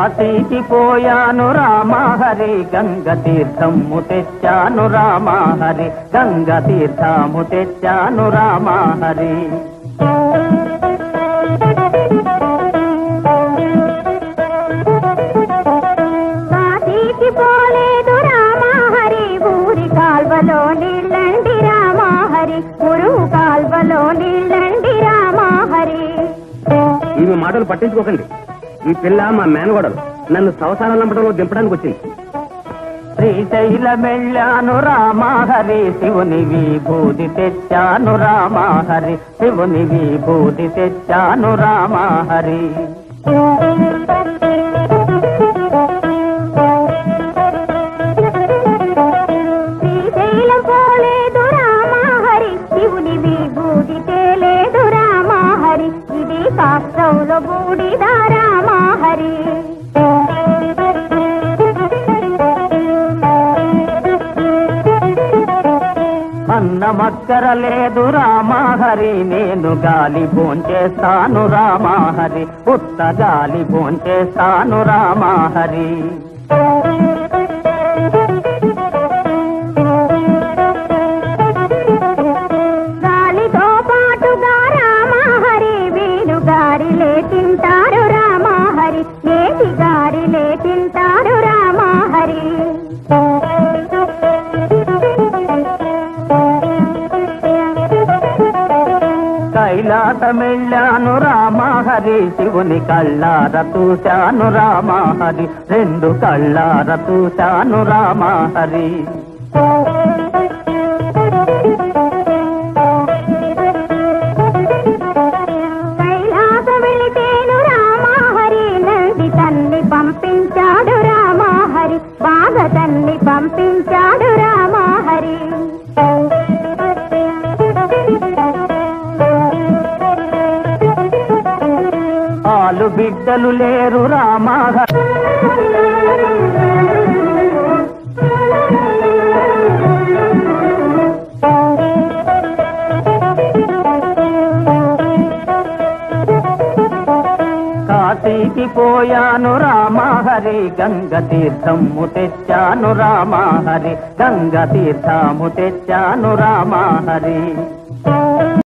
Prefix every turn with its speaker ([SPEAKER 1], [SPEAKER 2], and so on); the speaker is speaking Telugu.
[SPEAKER 1] కాశీకి పోయాను రామహరి గంగ తీర్థము తెచ్చాను రామహరి గంగ తీర్థము తెచ్చాను రామహరి
[SPEAKER 2] కాశీకి పోలేదు రామహరి ఊరి కాల్వలో నీళ్ళండి రామహరి గురువు కాల్వలో నీళ్ళండి రామహరి
[SPEAKER 3] ఈమె మాటలు పట్టించుకోకండి ఈ పిల్ల మా మేనగోడలు నన్ను సంవత్సరాల నంబడంలో దింపడానికి వచ్చింది
[SPEAKER 1] శ్రీశైలమెళ్ళాను రామహరి శివుని విభూతి తెచ్చాను రామహరి శివుని విభూతి తెచ్చాను రామహరి
[SPEAKER 2] శ్రీశైలం పోలేదు రామహరి శివుని విభూతి తేలేదు రామహరి ఇది శాస్త్రంలో బూడిద రామహరి
[SPEAKER 1] అన్నమక్కర లేదు రామహరి నేను గాలి భోంచేస్తాను రామహరి ఉత్త గాలి భోంచేస్తాను రామహరి
[SPEAKER 2] గాలితో పాటుగా రామహరి వీడు గారిలే తింటారు రామహరి నేటి గారిలే తింటారు రామహరి
[SPEAKER 1] కైలాసమెళ్ళాను రామహరి శివుని కళ్ళార చూశాను రామహరి రెండు కళ్ళార చూశాను రామహరి
[SPEAKER 2] కైలాస వెళితేను రామహరి నంది తన్ని పంపించాడు రామహరి బాగా తన్ని పంపించాడు రామహరి
[SPEAKER 1] ఆలు బిడ్డలు లేరు రామహరి కాశీకి పోయాను రామహరి గంగ తీర్థము తెచ్చాను రామహరి గంగ తీర్థము తెచ్చాను రామహరి